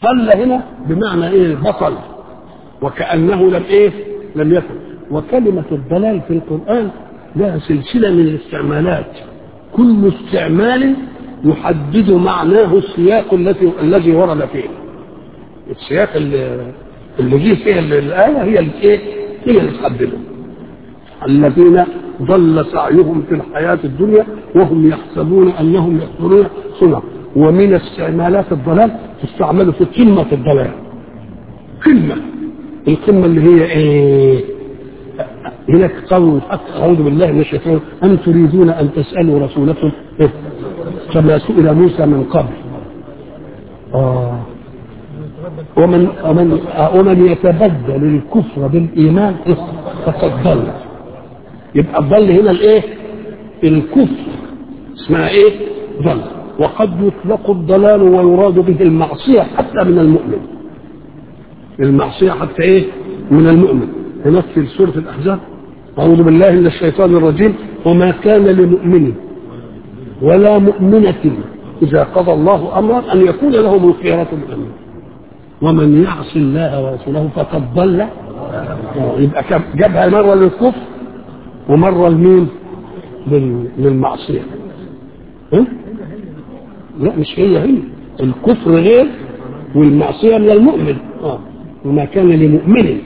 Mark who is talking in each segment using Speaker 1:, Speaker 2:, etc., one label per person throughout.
Speaker 1: ضل هنا بمعنى ايه بطل وكانه لم ايه لم يكن وكلمه الضلال في القران لها سلسله من الاستعمالات كل استعمال يحدد معناه السياق الذي الذي ورد فيه السياق اللي اللي جه فيه الايه هي اللي ايه هي اللي تحدده الذين ضل سعيهم في الحياة الدنيا وهم يحسبون أنهم يحسنون صنع ومن استعمالات الضلال تستعمل في قمة الضلال قمة القمة اللي هي ايه هناك قول الحق أعوذ بالله من الشيطان أم تريدون أن تسألوا رسولكم إيه؟ كما سئل موسى من قبل آه ومن ومن ومن يتبدل الكفر بالإيمان إيه؟ فقد ضل يبقى الضل هنا الايه الكفر اسمها ايه ضل وقد يطلق الضلال ويراد به المعصية حتى من المؤمن المعصية حتى ايه من المؤمن هناك في سورة الأحزاب أعوذ بالله من الشيطان الرجيم وما كان لمؤمن ولا مؤمنة إذا قضى الله أمرا أن يكون لهم الخيرة من أمره ومن يعص الله ورسوله فقد ضل يبقى جابها مرة للكفر ومرة لمين؟ للمعصية ها؟ لا مش هي هي الكفر غير والمعصية من المؤمن آه. وما كان لمؤمن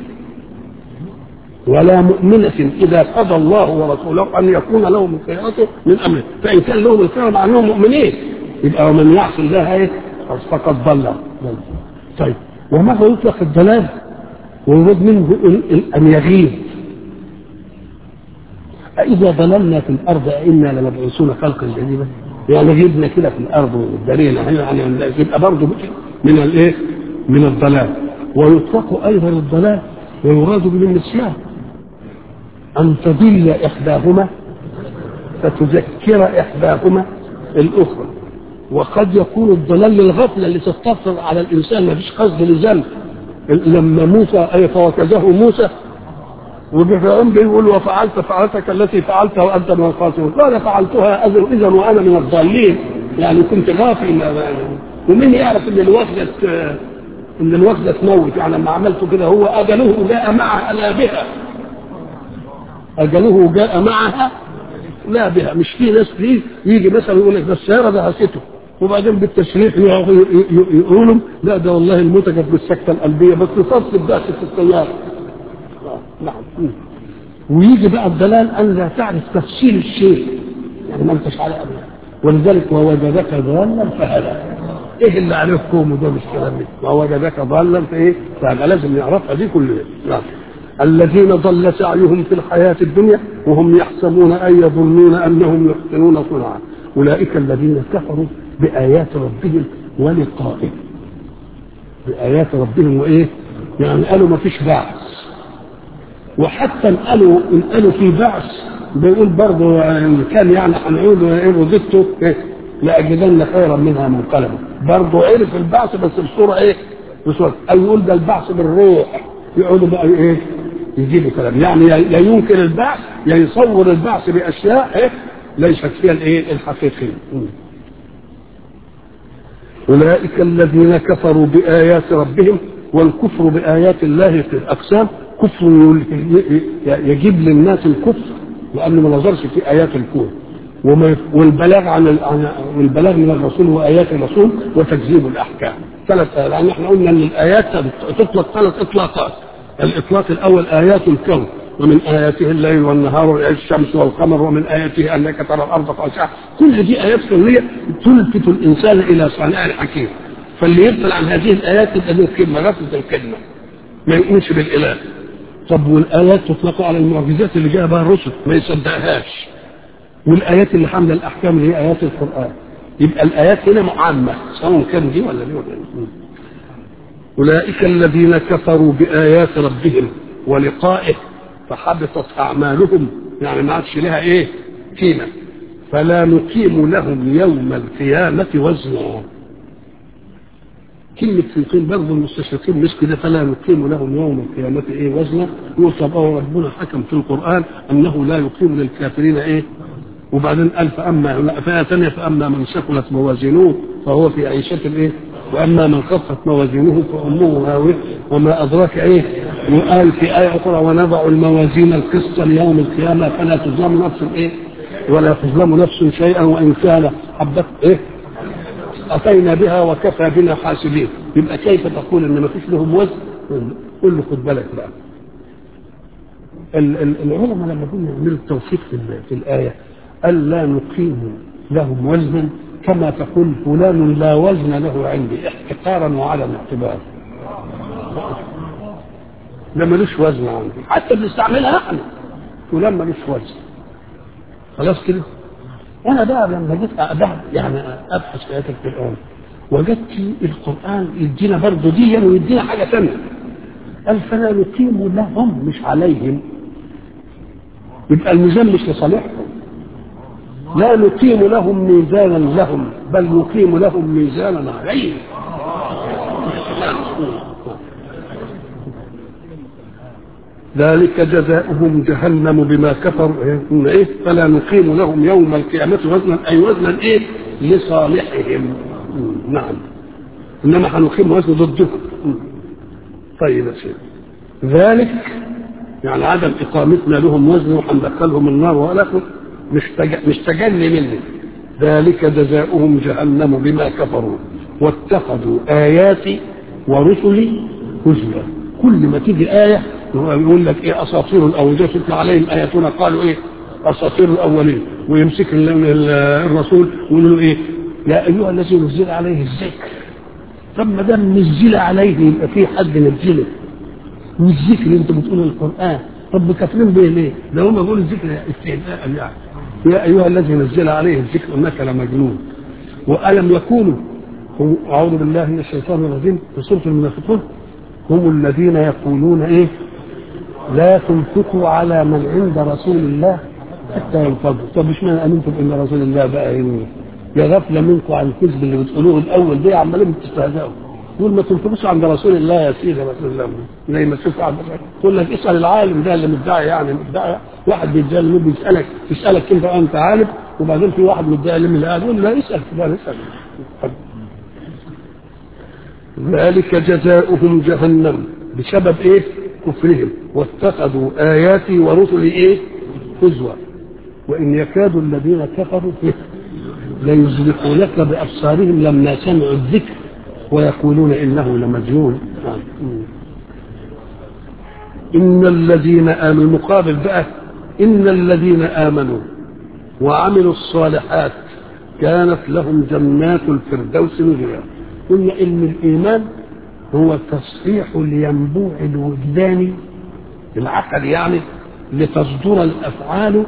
Speaker 1: ولا مؤمنة إذا قضى الله ورسوله أن يكون لهم الخيرة من أمره فإن كان لهم الخيرة مع أنهم مؤمنين يبقى ومن يعصي الله إيه؟ فقد ضل طيب وماذا يطلق الضلال ويراد منه أن يغيب أإذا ضللنا في الأرض أئنا لمبعوثون خلقا جديدا يعني غبنا كده في الأرض والدليل يعني يبقى برضه من الإيه؟ من الضلال ويطلق أيضا الضلال ويراد به النسيان أن تضل إحداهما فتذكر إحداهما الأخرى وقد يكون الضلال للغفلة اللي تستفسر على الإنسان ما فيش قصد لذنب لما موسى أي فوكزه موسى وفرعون بيقول وفعلت فعلتك التي فعلتها وانت من الخاسرين قال فعلتها اذا وانا من الضالين يعني كنت غافل ومين يعرف ان الوفده ان الوفده تموت يعني لما عملت كده هو اجله جاء معها لا بها اجله جاء معها لا بها مش في ناس فيه يجي مثلا يقول لك ده السياره دهسته وبعدين بالتشريح يقولوا لا ده والله الموتى كانت بالسكته القلبيه بس تصب دهسه السياره نعم ويجي بقى الدلال ان لا تعرف تفصيل الشيء يعني ما انتش على أبدا ولذلك ووجدك ضالا فهدى ايه اللي عليكم وده مش كلام ووجدك ضالا فايه فيبقى لازم نعرفها دي كلها نعم الذين ضل سعيهم في الحياة الدنيا وهم يحسبون أي يظنون أنهم يحسنون صنعا أولئك الذين كفروا بآيات ربهم ولقائه بآيات ربهم وإيه يعني قالوا ما فيش بعث وحتى قالوا ان قالوا في بعث بيقول برضه ان كان يعني هنعود ان رددت إيه؟ لاجدن خيرا منها منقلبا برضه عرف البعث بس بصوره ايه؟ بصوره او يقول ده البعث بالروح يقعدوا بقى ايه؟ يجيبوا كلام يعني يا ينكر البعث يا يصور البعث باشياء ايه؟ ليست فيها الايه؟ الحقيقيه. اولئك الذين كفروا بايات ربهم والكفر بايات الله في الاقسام كفر يجيب للناس الكفر لانه ما نظرش في ايات الكون والبلاغ عن والبلاغ من الرسول وايات الرسول وتكذيب الاحكام ثلاث لان احنا قلنا ان الايات تطلق ثلاث اطلاقات الاطلاق الاول ايات الكون ومن اياته الليل والنهار الشمس والقمر ومن اياته انك ترى الارض خاشعه كل دي ايات كونيه تلفت الانسان الى صانع الحكيم فاللي يبطل عن هذه الايات يبقى له كلمه غفله الكلمه ما يؤمنش بالاله طب والايات تطلق على المعجزات اللي جاء بها الرسل ما يصدقهاش والايات اللي حامله الاحكام اللي هي ايات القران يبقى الايات هنا عامه سواء كان دي ولا دي ولا دي اولئك الذين كفروا بايات ربهم ولقائه فحبطت اعمالهم يعني ما عادش لها ايه قيمه فلا نقيم لهم يوم القيامه وزنا كلمة سنتين برضه المستشرقين مش كده فلا نقيم لهم يوم القيامة ايه وزنا يوصف اه ربنا حكم في القرآن أنه لا يقيم للكافرين ايه وبعدين قال فأما فآية ثانية فأما من ثقلت موازينه فهو في عيشة الايه واما من خفت موازينه فامه هاويه وما ادراك ايه وقال في ايه اخرى ونضع الموازين القسط ليوم القيامه فلا تظلم نفس ايه ولا تظلم نفس شيئا وان كان حبت ايه اتينا بها وكفى بنا حاسبين يبقى كيف تقول ان ما فيش لهم وزن قل له خد بالك بقى العلماء لما كنا يعملوا التوفيق في, في الايه قال لا نقيم لهم وزنا كما تقول فلان لا وزن له عندي احتقارا وعدم اعتبار لا ملوش وزن عندي حتى بنستعملها احنا فلان ملوش وزن خلاص كده انا بقى لما جيت أبحث يعني ابحث في ايات القران وجدت القران يدينا برضه دي ويدينا حاجه ثانيه قال فلا نقيم لهم مش عليهم يبقى الميزان مش لصالحهم لا نقيم لهم ميزانا لهم بل نقيم لهم ميزانا عليهم ذلك جزاؤهم جهنم بما كفروا إيه فلا نقيم لهم يوم القيامة وزنا أي وزنا إيه لصالحهم نعم إنما هنقيم وزن ضدهم طيب يا سيدي ذلك يعني عدم إقامتنا لهم وزن وهندخلهم النار ولكن مش مش تجلي مني ذلك جزاؤهم جهنم بما كفروا واتخذوا آياتي ورسلي هزوا كل ما تيجي آية يقول لك إيه أساطير الأولين تطلع عليهم آياتنا قالوا إيه أساطير الأولين ويمسك الرسول ويقول له إيه يا أيها الذي نزل عليه الذكر طب ما دام نزل عليه يبقى في حد نزله والذكر انت بتقول القرآن طب كافرين بيه ليه؟ ده هم بيقولوا الذكر استهزاء يعني يا ايها الذي نزل عليه الذكر انك لمجنون والم يكونوا اعوذ بالله من الشيطان الرجيم في سوره المنافقون هم الذين يقولون ايه لا تنفقوا على من عند رسول الله حتى ينفضوا طب مش معنى امنتم ان رسول الله بقى ايه يا غفله منكم عن الكذب اللي بتقولوه الاول ده عمالين بتستهزئوا يقول ما تنفقوش عند رسول الله يا سيدي رسول الله زي ما تشوف عند تقول لك اسال العالم ده اللي مدعي يعني مدعي واحد بيدعي اللي بيسالك يسالك انت انت عالم وبعدين في واحد مدعي اللي اللي قاعد يقول لا اسال فلان اسال ذلك جزاؤهم جهنم بسبب ايه؟ كفرهم واتخذوا اياتي ورسلي ايه؟ هزوا وان يكاد الذين كفروا ليزلقونك بابصارهم لما سمعوا الذكر ويقولون انه لمجنون ان الذين امنوا المقابل بقى ان الذين امنوا وعملوا الصالحات كانت لهم جنات الفردوس نزلا قلنا ان الايمان هو تصحيح الينبوع الوجداني العقل يعني لتصدر الافعال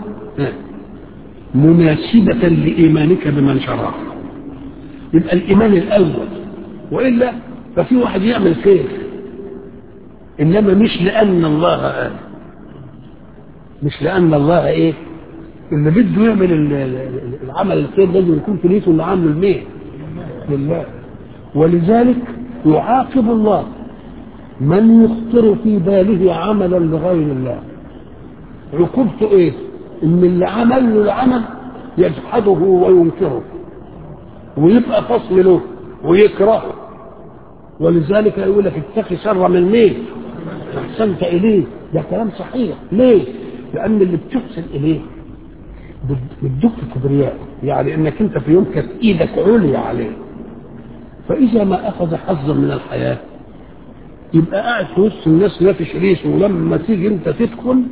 Speaker 1: مناسبة لإيمانك بمن شرع يبقى الإيمان الأول وإلا ففي واحد يعمل خير إنما مش لأن الله قال مش لأن الله إيه اللي بده يعمل العمل الخير لازم يكون في نيته اللي عامله لمين؟ لله ولذلك يعاقب الله من يخطر في باله عملا لغير الله عقوبته ايه؟ ان اللي عمل له العمل يجحده وينكره ويبقى فصل له ويكرهه ولذلك يقول لك اتقي شر من مين؟ احسنت اليه ده كلام صحيح ليه؟ لان اللي بتحسن اليه بتدق كبرياء يعني انك انت في يوم كانت ايدك عليا عليه فاذا ما اخذ حظا من الحياه يبقى قاعد في وسط الناس نافش ريشه ولما تيجي انت تدخل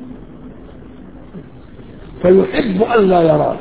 Speaker 1: فيحب ان لا يراك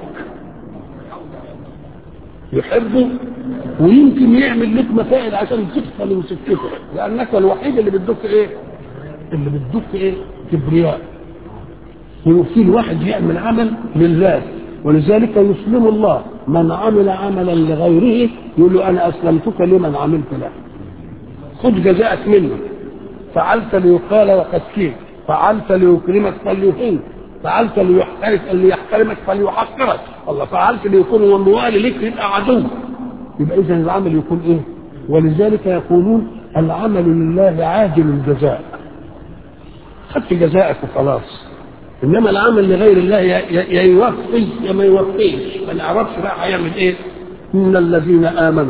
Speaker 1: يحبه ويمكن يعمل لك مسائل عشان تدخل وتتكفر لانك الوحيد اللي بتدق ايه اللي بتدق ايه كبرياء وفي الواحد يعمل عمل لله ولذلك يسلم الله من عمل عملا لغيره يقول له انا اسلمتك لمن عملت له خذ جزاءك منه فعلت ليقال وقد كيل فعلت ليكرمك فليهنك فعلت ليحترف ليحترمك فليحقرك الله فعلت ليكون هو الموالي لك يبقى عدو يبقى اذا العمل يكون ايه ولذلك يقولون العمل لله عاجل الجزاء خدت جزاءك وخلاص انما العمل لغير الله يا يوفي يا ما يوفيش ما نعرفش بقى هيعمل ايه ان الذين امنوا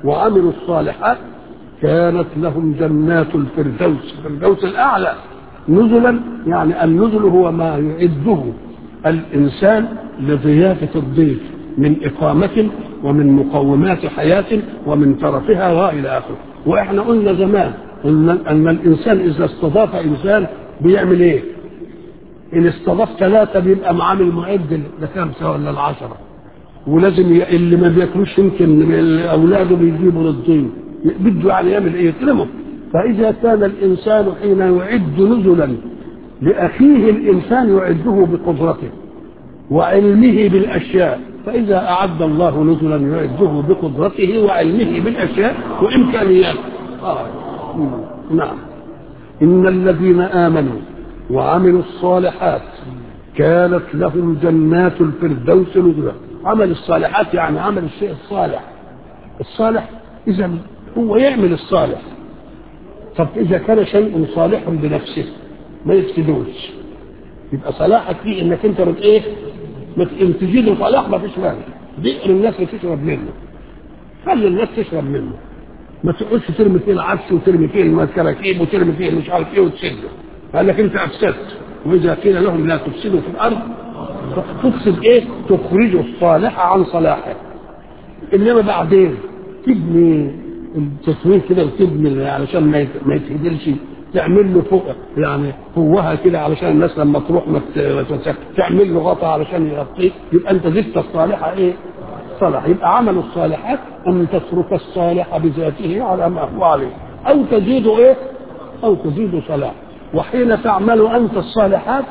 Speaker 1: وعملوا الصالحات كانت لهم جنات الفردوس الفردوس الأعلى نزلا يعني النزل هو ما يعده الإنسان لضيافة الضيف من إقامة ومن مقومات حياة ومن ترفها وإلى آخره وإحنا قلنا زمان أن, أن الإنسان إذا استضاف إنسان بيعمل إيه؟ إن استضاف ثلاثة بيبقى معامل معد لخمسة ولا العشرة ولازم ي... اللي ما بياكلوش يمكن أولاده بيجيبوا للضيف بده يعني يعمل إيه؟ يكرمه فإذا كان الإنسان حين يعد نزلا لأخيه الإنسان يعده بقدرته وعلمه بالأشياء فإذا أعد الله نزلا يعده بقدرته وعلمه بالأشياء وإمكانياته آه. نعم إن الذين آمنوا وعملوا الصالحات كانت لهم جنات الفردوس نزلا عمل الصالحات يعني عمل الشيء الصالح الصالح إذا هو يعمل الصالح طب إذا كان شيء صالح بنفسه ما يفسدوش يبقى صلاحك فيه انك انت بت ايه؟ ان تجيله صلاح ما فيش مانع بئر الناس تشرب منه خلي الناس تشرب منه ما تقعدش ترمي فيه العفش وترمي فيه الكراكيب وترمي فيه مش عارف ايه وتسده قال لك انت افسدت واذا قيل لهم لا تفسدوا في الارض تفسد ايه؟ تخرج الصالح عن صلاحه انما بعدين تبني التصوير كده وتبني علشان ما يتهدلش تعمل له فوق يعني فوهها كده علشان الناس لما تروح ما تعمل له غطا علشان يغطيه يبقى انت زدت الصالحه ايه؟ صالح يبقى عمل الصالحات ان تترك الصالح بذاته على ما هو عليه او تزيد ايه؟ او تزيد صلاح وحين تعمل انت الصالحات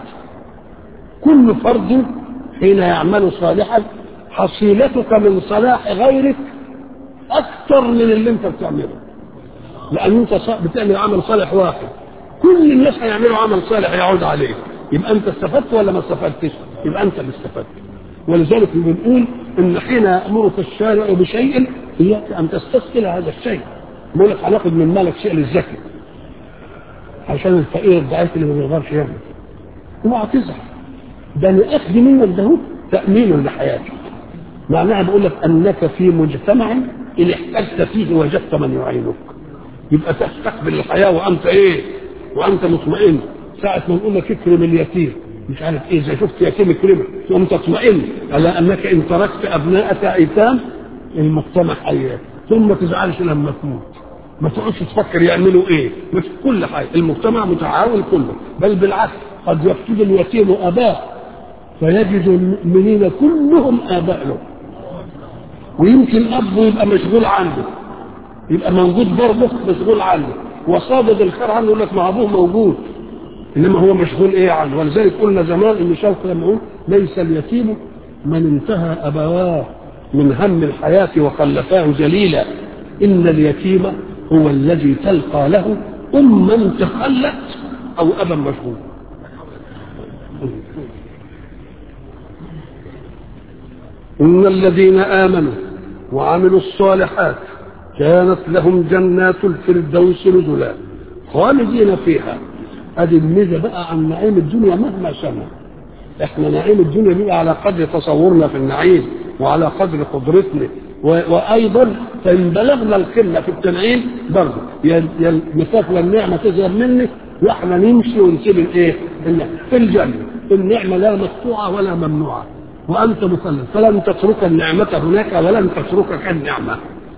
Speaker 1: كل فرد حين يعمل صالحا حصيلتك من صلاح غيرك اكثر من اللي انت بتعمله لان انت بتعمل عمل صالح واحد كل الناس هيعملوا عمل صالح يعود عليه يبقى انت استفدت ولا ما استفدتش يبقى انت اللي استفدت ولذلك بنقول ان حين يامرك الشارع بشيء اياك ان تستسهل هذا الشيء بيقول لك هناخد من مالك شيء للزكاه عشان الفقير الضعيف اللي ما بيقدرش يعمل اوعى تزعل ده انا اخذ منك ده تامين لحياتك معناها بقول لك انك في مجتمع ان احتجت فيه وجدت من يعينك يبقى تستقبل الحياه وانت ايه؟ وانت مطمئن ساعة ما نقول لك اكرم اليتيم مش عارف ايه اذا شفت يتيم اكرمه ثم تطمئن على انك ان تركت ابناءك ايتام المجتمع حياك ثم ما تزعلش لما تموت ما تقعدش تفكر يعملوا ايه مش كل حاجه المجتمع متعاون كله بل بالعكس قد يفقد اليتيم اباه فيجد المؤمنين كلهم اباء له ويمكن ابه يبقى مشغول عنه يبقى موجود برضه مشغول عنه وصادد الخير عنه يقول لك ما ابوه موجود انما هو مشغول ايه عنه ولذلك قلنا زمان ان شوقي لما يقول ليس اليتيم من انتهى ابواه من هم الحياه وخلفاه جليلا ان اليتيم هو الذي تلقى له اما تخلت او ابا مشغول ان الذين امنوا وعملوا الصالحات كانت لهم جنات الفردوس نزلا خالدين فيها ادي الميزه بقى عن نعيم الدنيا مهما سنه احنا نعيم الدنيا بيبقى على قدر تصورنا في النعيم وعلى قدر قدرتنا وايضا فان بلغنا القمه في التنعيم برضه يا مسافه النعمه تظهر منك واحنا نمشي ونسيب الايه؟ في الجنه النعمه لا مقطوعه ولا ممنوعه وانت مثلث فلن تترك النعمه هناك ولن تتركك النعمه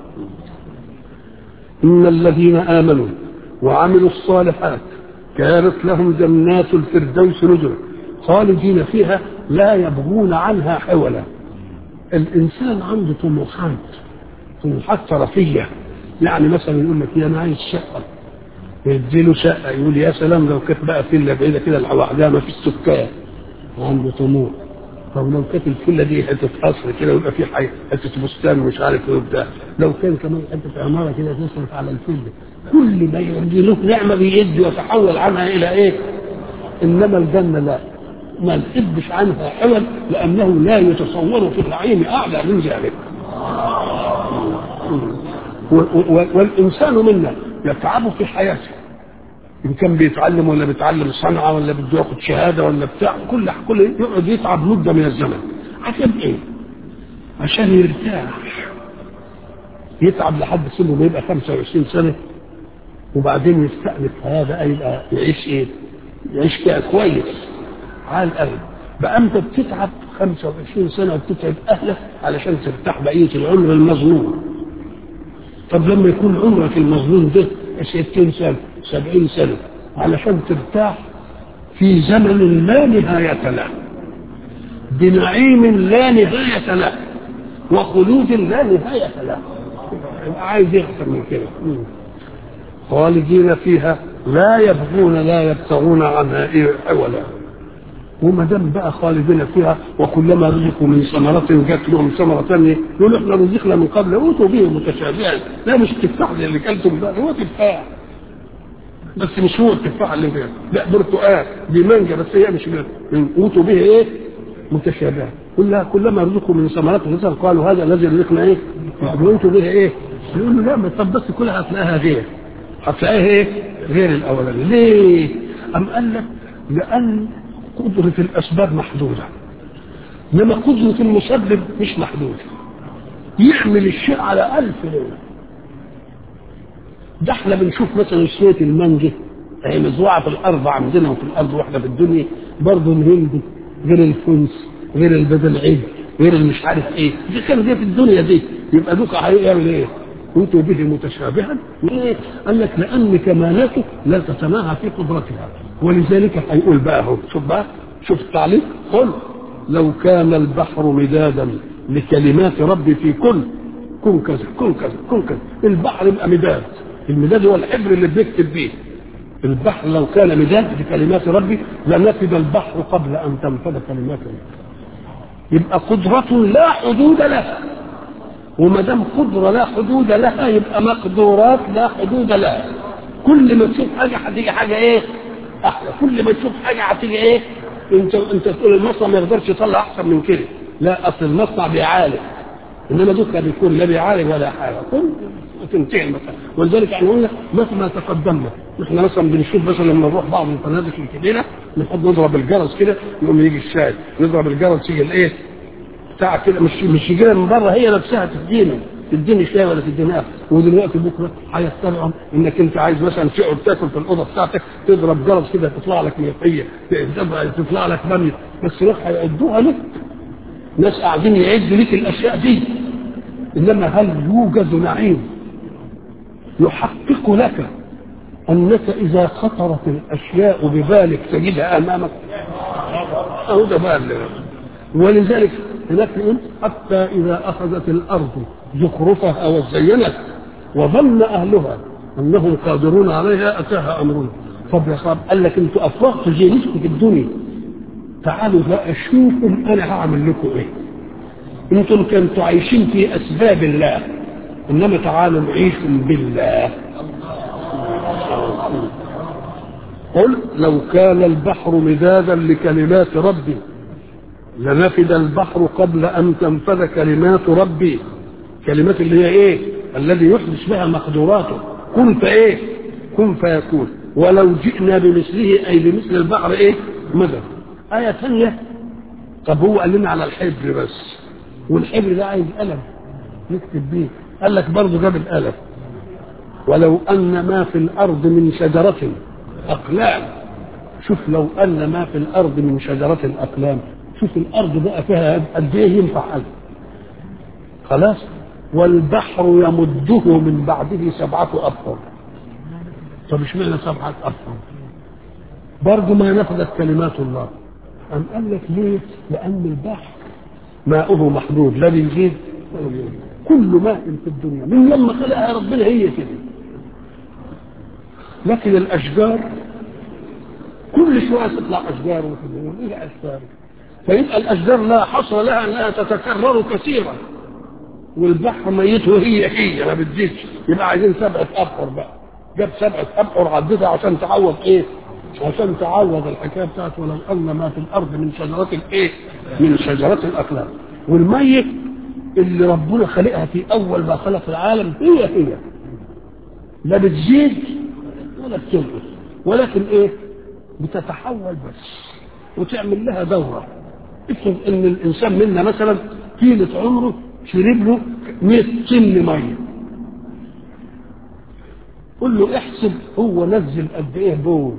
Speaker 1: ان الذين امنوا وعملوا الصالحات كانت لهم جنات الفردوس نزلا خالدين فيها لا يبغون عنها حولا الانسان عنده طموحات طموحات طرفيه يعني مثلا يقول لك انا عايز شقه يديله شقه يقول يا سلام لو كانت بقى فيلا بعيده كده لوحدها ما فيش سكان عنده طموح طب لو كانت الفيلا دي حته قصر كده ويبقى في حي حته بستان ومش عارف ايه وبتاع لو كان كمان حته عماره كده تصرف على الفيلا كل ما يدي له نعمه بيدي ويتحول عنها الى ايه؟ انما الجنه لا ما نحبش عنها حول لانه لا يتصور في النعيم اعلى من ذلك والانسان منا يتعب في حياته ان كان بيتعلم ولا بيتعلم صنعه ولا بده ياخد شهاده ولا بتاع كل كل يقعد يتعب مده من الزمن عشان ايه؟ عشان يرتاح يتعب لحد سنه ما يبقى 25 سنه وبعدين يستأنف هذا بقى يبقى يعيش ايه؟ يعيش فيها كويس عال قوي بقى انت بتتعب 25 سنه وبتتعب اهلك علشان ترتاح بقيه العمر المظلوم طب لما يكون عمرك المظلوم ده 60 سنه 70 سنه علشان ترتاح في زمن لا نهاية له بنعيم لا نهاية له وخلود لا نهاية له يبقى عايز يغفر من كده خالدين فيها لا يبغون لا يبتغون عنها إيه حولا وما دام بقى خالدين فيها وكلما رزقوا من ثمرة جات لهم ثمرة ثانية يقولوا احنا رزقنا من قبل اوتوا به متشابها لا مش تفاح زي اللي كلتم ده هو تفاح بس مش هو التفاح اللي فيها لا برتقال دي مانجا بس هي مش اوتوا به ايه متشابها كلها كلما رزقوا من ثمرات رزقا قالوا هذا الذي رزقنا ايه اوتوا به ايه يقولوا لا ما طب بس كلها هتلاقيها غير هتلاقيها ايه غير الاولاني ليه ام قال لك لان قدرة الأسباب محدودة إنما قدرة المسبب مش محدودة يعمل الشيء على ألف ليلة ده احنا بنشوف مثلا شوية المانجا هي مزروعة في الأرض عندنا وفي الأرض واحنا في الدنيا برضه الهندي غير الفنس غير البدل عيد غير المش عارف ايه دي كان دي في الدنيا دي يبقى دوك هيعمل ايه؟ كنت به متشابها ليه؟ قال لك لأن كمالاته لا تتناهى في قدرتها ولذلك هيقول بقى اهو شوف بقى شوف التعليق قل لو كان البحر مدادا لكلمات ربي في كل كن كذا كن كذا كن كذا البحر يبقى مداد المداد هو الحبر اللي بيكتب بيه البحر لو كان مداد لكلمات ربي لنفد البحر قبل ان تنفذ كلمات ربي يبقى قدرة لا حدود لها وما دام قدرة لا حدود لها يبقى مقدورات لا حدود لها كل ما تشوف حاجة هتيجي حاجة ايه؟ احلى كل ما تشوف حاجه هتيجي ايه انت انت تقول المصنع ما يقدرش يطلع احسن من كده لا اصل المصنع بيعالج انما دوكا بيكون لا بيعالج ولا حاجه كل تنتهي المسألة ولذلك يعني قلنا مهما تقدمنا احنا مثلا بنشوف مثلا لما نروح بعض الفنادق الكبيره نحب نضرب الجرس كده يقوم يجي الشاي نضرب الجرس يجي الايه بتاع كده مش مش يجي من بره هي نفسها تدينا تديني شاي ولا تديني اكل ودلوقتي بكره هيستدعوا انك انت عايز مثلا تقعد تاكل في الاوضه بتاعتك تضرب جرس كده تطلع لك ملوخيه تطلع لك باميه بس روح هيعدوها لك ناس قاعدين يعدوا لك الاشياء دي انما هل يوجد نعيم يحقق لك انك اذا خطرت الاشياء ببالك تجدها امامك اهو ده بقى ولذلك هناك يقول حتى اذا اخذت الارض زخرفها وزينت وظن اهلها انهم قادرون عليها اتاها امرنا طب يا صاحب قال لك انتوا افرغتوا جينيسكم في الدنيا تعالوا بقى شوفوا انا هعمل لكم ايه انتم كنتوا عايشين في اسباب الله انما تعالوا نعيشوا بالله قل لو كان البحر مدادا لكلمات ربي لنفد البحر قبل ان تنفذ كلمات ربي كلمات اللي هي ايه الذي يحدث بها مقدوراته كن فايه كن فيكون ولو جئنا بمثله اي بمثل البحر ايه مدد ايه ثانيه طب هو قال لنا على الحبر بس والحبر ده عايز قلم نكتب بيه قال لك برضه جاب القلم ولو ان ما في الارض من شجره اقلام شوف لو ان ما في الارض من شجره اقلام شوف الارض بقى فيها قد ايه ينفع قلم خلاص والبحر يمده من بعده سبعة أبحر طب اشمعنى سبعة أبحر برضه ما نفذت كلمات الله أم قال لك ليه لأن البحر ماؤه محدود لا بيزيد ولا بيزيد كل ماء في الدنيا من لما خلقها ربنا هي كده لكن الأشجار كل شوية تطلع أشجار وكده إيه أشجار فيبقى الأشجار لا حصر لها أنها تتكرر كثيرا والبحر ميته هي هي ما بتزيدش يبقى عايزين سبعة أبحر بقى جاب سبعة أبحر عدتها عشان تعوض إيه؟ عشان تعوض الحكاية بتاعت ولو أن ما في الأرض من شجرة الإيه؟ من شجرة الأقلام والميت اللي ربنا خلقها في أول ما خلق العالم هي هي لا بتزيد ولا بتنقص ولكن إيه؟ بتتحول بس وتعمل لها دورة افرض ان الانسان منا مثلا طيلة عمره شرب له 100 سن ميه قل له احسب هو نزل قد ايه بول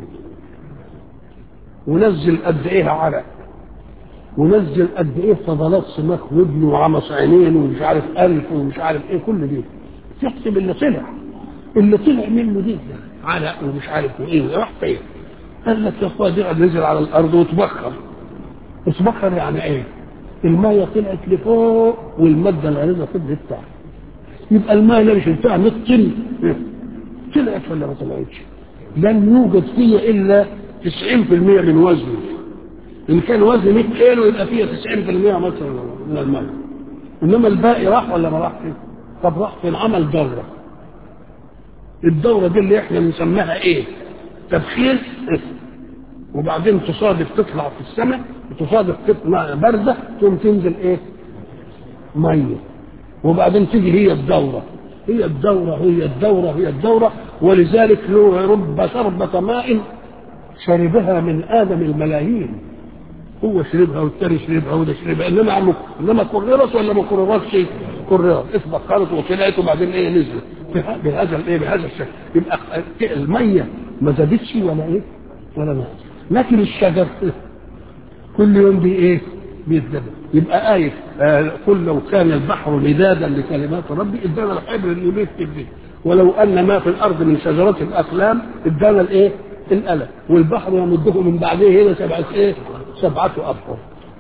Speaker 1: ونزل قد ايه عرق ونزل قد ايه فضلات سماك ودن وعمص عينين ومش عارف انف ومش عارف ايه كل دي تحسب اللي طلع اللي طلع منه دي عرق ومش عارف وايه راح فين قال لك يا اخويا دي نزل على الارض وتبخر تبخر يعني ايه المية طلعت لفوق والمادة الغليظة فضلت تحت يبقى الماء اللي مش بتاع نطن طلعت ولا ما طلعتش لن يوجد فيه الا 90% من وزنه ان كان وزن 100 كيلو يبقى فيه 90% مثلا من الماء انما الباقي راح ولا ما راحش طب راح فين عمل دوره الدوره دي اللي احنا بنسميها ايه تبخير وبعدين تصادف تطلع في السماء وتصادف تطلع بارده ثم تنزل ايه ميه وبعدين تيجي هي الدوره هي الدوره هي الدوره هي الدوره ولذلك له رب شربة ماء شربها من ادم الملايين هو شربها والتاني شربها وده شربها انما عم انما كررت ولا ما كررتش كررت اتبخرت وطلعت وبعدين ايه نزلت بهذا الايه بهذا الشكل يبقى الميه ما زادتش ولا ايه ولا ما لكن الشجر كل يوم بي ايه بيتزدد يبقى آية آه قل لو كان البحر مدادا لكلمات ربي ادانا الحبر اللي بيكتب به ولو ان ما في الارض من شجرات الاقلام ادانا الايه القلم والبحر يمده من بعده هنا سبعة ايه سبعة ابحر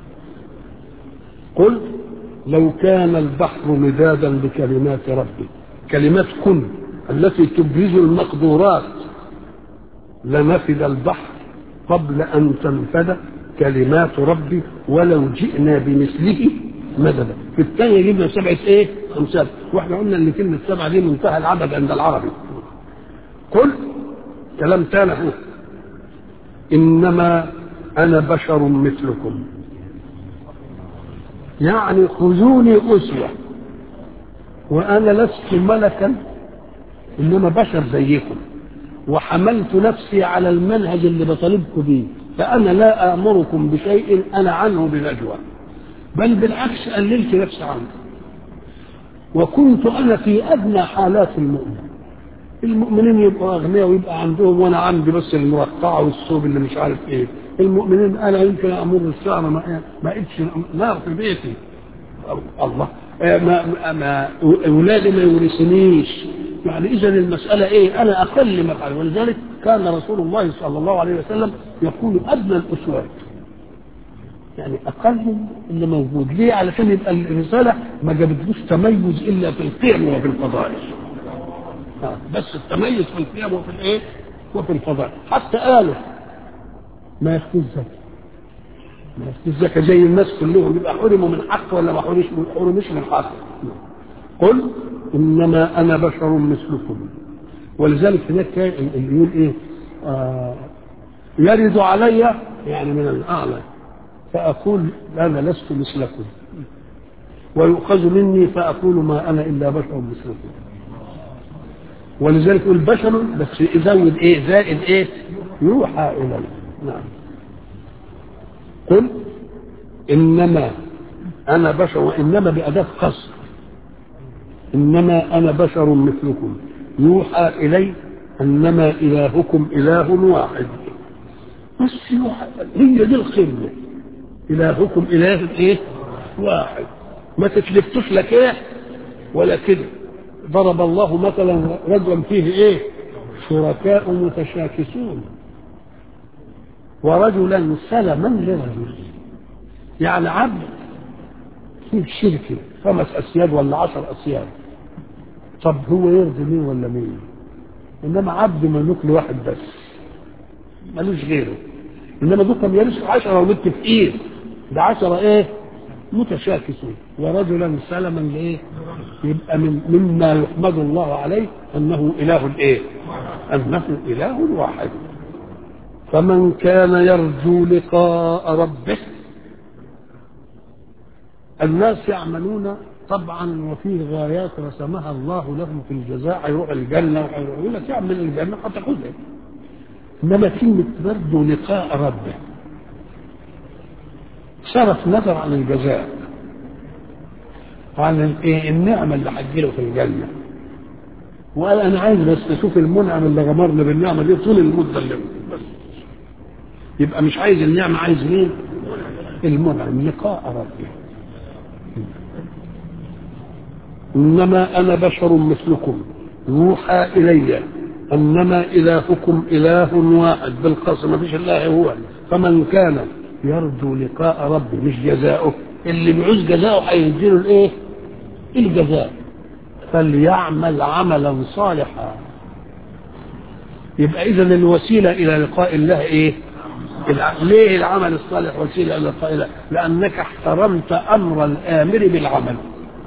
Speaker 1: قل لو كان البحر مدادا لكلمات ربي كلمات كن التي تبرز المقدورات لنفد البحر قبل ان تنفد كلمات ربي ولو جئنا بمثله مددا في الثانية جبنا سبعة ايه امثال واحنا قلنا ان كلمة سبعة دي منتهى العدد عند العربي قل كلام تاني هو انما انا بشر مثلكم يعني خذوني اسوة وانا لست ملكا انما بشر زيكم وحملت نفسي على المنهج اللي بطالبكم بيه فأنا لا آمركم بشيء أنا عنه بنجوى بل بالعكس قللت نفسي عنه وكنت أنا في أدنى حالات المؤمن المؤمنين يبقوا أغنياء ويبقى عندهم وأنا عندي بس المرقعة والثوب اللي مش عارف إيه المؤمنين أنا يمكن أمر الساعة ما ما إيدش نار في بيتي الله ما ما أولادي ما يورثنيش يعني اذا المساله ايه انا اقل ما افعل ولذلك كان رسول الله صلى الله عليه وسلم يقول ادنى الاسوات يعني اقل اللي موجود ليه علشان يبقى الرساله ما جابتلوش تميز الا في القيم وفي الفضائل بس التميز في القيم وفي الايه وفي الفضائل حتى قالوا ما يخفي الزكاه ما يخفي الزكاه زي الناس كلهم يبقى حرموا من حق ولا ما حرمش من حق قل انما انا بشر مثلكم ولذلك هناك اللي يقول ايه آه يرد علي يعني من الاعلى فاقول انا لست مثلكم ويؤخذ مني فاقول ما انا الا بشر مثلكم ولذلك يقول بشر بس يزود ايه زائد ايه يوحى الي نعم قل انما انا بشر وانما باداه قصر انما انا بشر مثلكم يوحى الي انما الهكم اله واحد بس يوحى هي دي الخدمه الهكم اله ايه واحد ما تكلفتوش لك ايه ولا كده ضرب الله مثلا رجلا فيه ايه شركاء متشاكسون ورجلا سلما لرجل يعني عبد في شركه خمس اسياد ولا عشر اسياد طب هو يرضي مين ولا مين انما عبد مملوك لواحد بس ملوش غيره انما دول كان يرثوا عشرة وبنت في ايد ده عشرة ايه متشاكسون ورجلا سلما لايه يبقى من مما يحمد الله عليه انه اله الايه انه اله واحد فمن كان يرجو لقاء ربه الناس يعملون طبعا وفيه غايات رسمها الله لهم في الجزاء هيروح الجنه يقول لك اعمل الجنه هتاخدها انما كلمه برضه لقاء ربه صرف نظر عن الجزاء وعن الايه النعمه اللي هتجيله في الجنه وقال انا عايز بس اشوف المنعم اللي غمرني بالنعمه دي طول المده اللي بس يبقى مش عايز النعمه عايز مين؟ المنعم لقاء ربه انما انا بشر مثلكم يوحى الي انما الهكم اله واحد بالقسم ما فيش الا هو فمن كان يرجو لقاء ربه مش جزاؤه اللي بيعوز جزاؤه هيديله الايه؟ الجزاء فليعمل عملا صالحا يبقى اذا الوسيله الى لقاء الله ايه؟ ليه العمل الصالح وسيله الى لقاء الله؟ لانك احترمت امر الامر بالعمل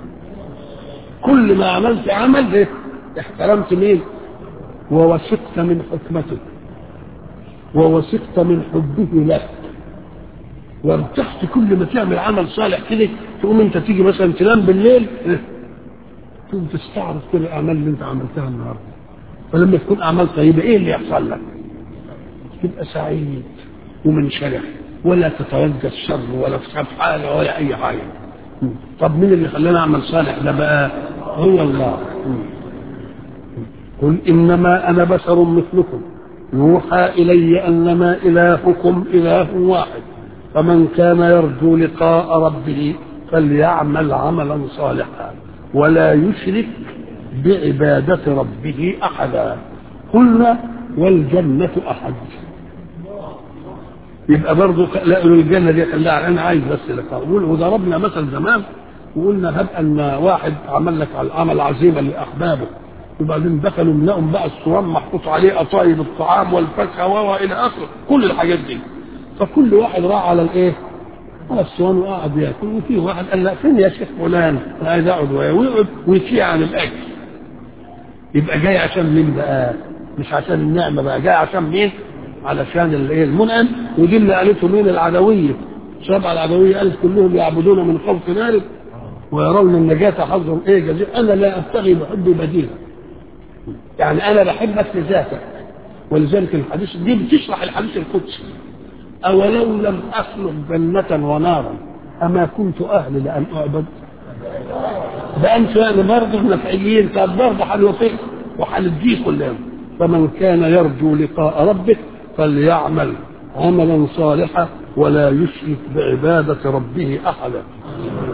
Speaker 1: كل ما عملت عمل إيه؟ احترمت مين؟ ووثقت من حكمته ووثقت من حبه لك وارتحت كل ما تعمل عمل صالح كده تقوم انت تيجي مثلا تنام بالليل تقوم تستعرض كل الاعمال اللي انت عملتها النهارده فلما تكون اعمال طيبه ايه اللي يحصل لك؟ تبقى سعيد ومنشرح ولا تتوجه الشر ولا تصاب حاجه ولا اي حاجه طب مين اللي خلاني اعمل صالح ده بقى؟ هو الله قل انما انا بشر مثلكم يوحى الي انما الهكم اله واحد فمن كان يرجو لقاء ربه فليعمل عملا صالحا ولا يشرك بعبادة ربه أحدا قلنا والجنة أحد يبقى برضه لا الجنة دي خلاها أنا عايز بس لقاء وضربنا مثل زمان وقلنا هب أن واحد عمل لك على العمل عزيمة لأحبابه وبعدين دخلوا ملاهم بقى الصوام محطوط عليه قطايب الطعام والفاكهة والى آخره كل الحاجات دي فكل واحد راح على الايه؟ على الصوان وقعد ياكل وفي واحد قال لا فين يا شيخ فلان؟ انا عايز اقعد وياه ويقعد ويشيع عن الاكل. يبقى جاي عشان مين بقى؟ مش عشان النعمه بقى جاي عشان مين؟ علشان الايه؟ المنعم ودي اللي قالته مين العدويه؟ سبع العدويه قالت كلهم يعبدون من خوف نار ويرون النجاة حظهم ايه جزيل انا لا ابتغي بحب بديلا. يعني انا بحبك لذاتك ولذلك الحديث دي بتشرح الحديث القدسي أولو لم أخلق جنة ونارا أما كنت أهل لأن أعبد ده أنتوا يعني برضه نفعيين طب برضه هنوافق وهنديه كلنا فمن كان يرجو لقاء ربه فليعمل عملا صالحا ولا يشرك بعبادة ربه أحدا